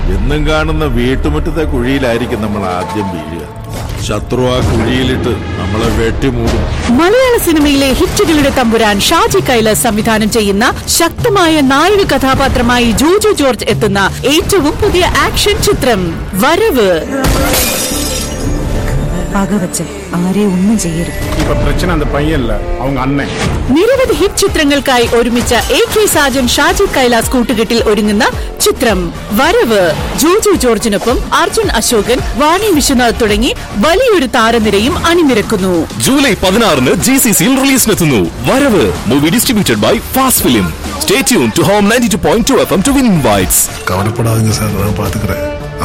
എന്നും കാണുന്ന വീട്ടുമുറ്റത്തെ കുഴിയിലായിരിക്കും നമ്മൾ ആദ്യം വീഴുക ശത്രു ആ കുഴിയിലിട്ട് നമ്മളെ വെട്ടിമൂടും മലയാള സിനിമയിലെ ഹിറ്റുകളുടെ തമ്പുരാൻ ഷാജി കൈലാസ് സംവിധാനം ചെയ്യുന്ന ശക്തമായ നായക കഥാപാത്രമായി ജോജു ജോർജ് എത്തുന്ന ഏറ്റവും പുതിയ ആക്ഷൻ ചിത്രം വരവ് പകവച്ച് ആരെ ഒന്നും ചെയ്യരുത് இப்ப பிரச்சனை அந்த பையன் இல்ல அவங்க அண்ணன் നിരവധി ഹിറ്റ് ചിത്രങ്ങൾക്കായി ഒരുമിച്ച എ കെ സാജൻ ഷാജി കൈലാസ് കൂട്ടുകെട്ടിൽ ഒരുങ്ങുന്ന ചിത്രം വരവ് ജോജു ജോർജിനൊപ്പം അർജുൻ അശോകൻ വാണി വിശ്വനാഥ് തുടങ്ങി വലിയൊരു താരനിരയും അണിനിരക്കുന്നു ജൂലൈ പതിനാറിന് ജി സി സിയിൽ റിലീസിനെത്തുന്നു Varavu movie distributed by fast film stay tune to home ninety two point two F M to win invites கவலைப்படாதீங்க சார் நான் பாத்துக்கிறேன்